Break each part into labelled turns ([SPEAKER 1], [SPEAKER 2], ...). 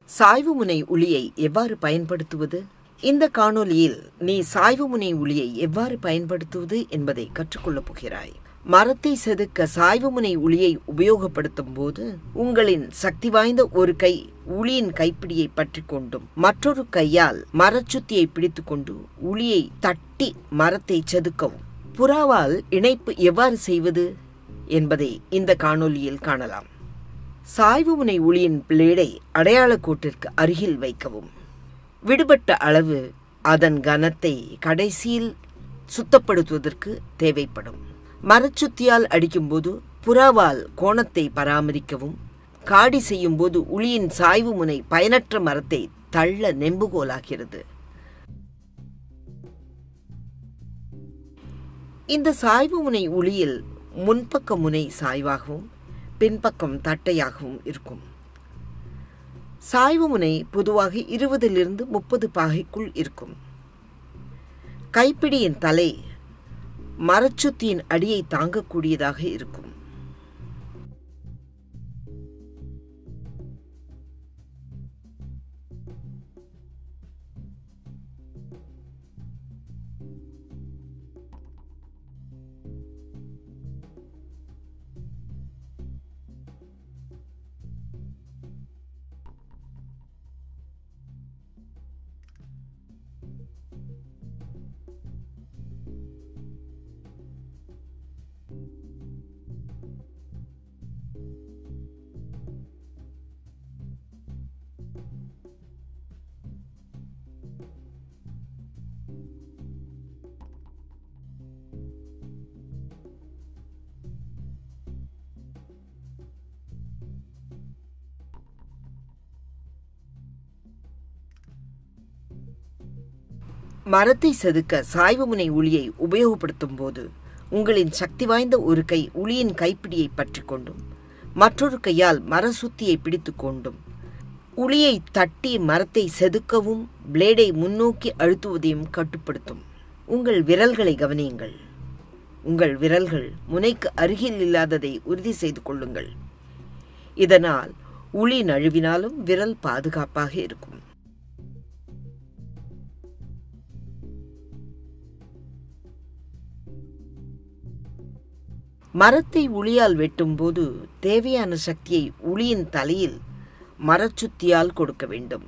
[SPEAKER 1] சாய்வுமுனை உளியை எவ்வாறு பயன்படுத்துவது இந்த காணொளியில் நீ சாய்வுமுனை உளியை எவ்வாறு பயன்படுத்துவது என்பதை கற்றுக்கொள்ளப் போகிறாய் மரத்தை செதுக்க சாய்வுமுனை உளியை உபயோகப்படுத்தும் போது உங்களின் சக்தி வாய்ந்த ஒரு கை உளியின் கைப்பிடியை பற்றி கொண்டும் மற்றொரு கையால் மரச்சுத்தியை பிடித்துக்கொண்டு உளியை தட்டி மரத்தை செதுக்கவும் புறாவால் இணைப்பு எவ்வாறு செய்வது என்பதை இந்த காணொளியில் காணலாம் சாய்வுமுனை உளியின் பிளேடை அடையாள கோட்டிற்கு அருகில் வைக்கவும் விடுபட்ட அளவு அதன் கனத்தை கடைசியில் சுத்தப்படுத்துவதற்கு தேவைப்படும் மரச்சுத்தியால் அடிக்கும்போது புறாவால் கோணத்தை பராமரிக்கவும் காடி செய்யும்போது உளியின் சாய்வு முனை பயனற்ற மரத்தை தள்ள நெம்புகோலாகிறது இந்த சாய்வு முனை உளியில் முன்பக்க முனை சாய்வாகவும் பின்பக்கம் தட்டையாகவும் இருக்கும் சாய்வு முனை பொதுவாக இருபதிலிருந்து முப்பது பாகைக்குள் இருக்கும் கைப்பிடியின் தலை மரச்சுத்தியின் அடியை தாங்கக்கூடியதாக இருக்கும் மரத்தை செதுக்க சாய்வு முனை உளியை உபயோகப்படுத்தும் போது உங்களின் சக்தி வாய்ந்த ஒரு கை உளியின் கைப்பிடியை பற்றி கொண்டும் மற்றொரு கையால் மர சுத்தியை பிடித்து கொண்டும் உளியை தட்டி மரத்தை செதுக்கவும் பிளேடை முன்னோக்கி அழுத்துவதையும் கட்டுப்படுத்தும் உங்கள் விரல்களை கவனியுங்கள் உங்கள் விரல்கள் முனைக்கு அருகில் இல்லாததை உறுதி செய்து கொள்ளுங்கள் இதனால் உளி நழுவினாலும் விரல் பாதுகாப்பாக இருக்கும் மரத்தை உளியால் வெட்டும்போது தேவையான சக்தியை உளியின் தலையில் மரச்சுத்தியால் கொடுக்க வேண்டும்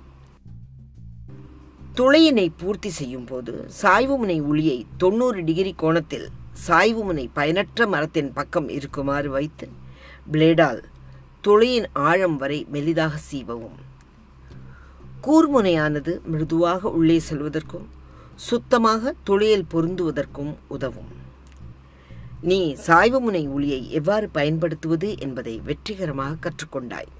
[SPEAKER 1] துளையினை பூர்த்தி செய்யும் போது சாய்வுமுனை உளியை தொண்ணூறு டிகிரி கோணத்தில் சாய்வுமுனை பயனற்ற மரத்தின் பக்கம் இருக்குமாறு வைத்து பிளேடால் துளையின் ஆழம் வரை மெலிதாக சீவவும் கூர்முனையானது மிருதுவாக உள்ளே செல்வதற்கும் சுத்தமாக துளையில் பொருந்துவதற்கும் உதவும் நீ சாய்வுமுனை ஒளியை எவ்வாறு பயன்படுத்துவது என்பதை வெற்றிகரமாக கற்றுக்கொண்டாய்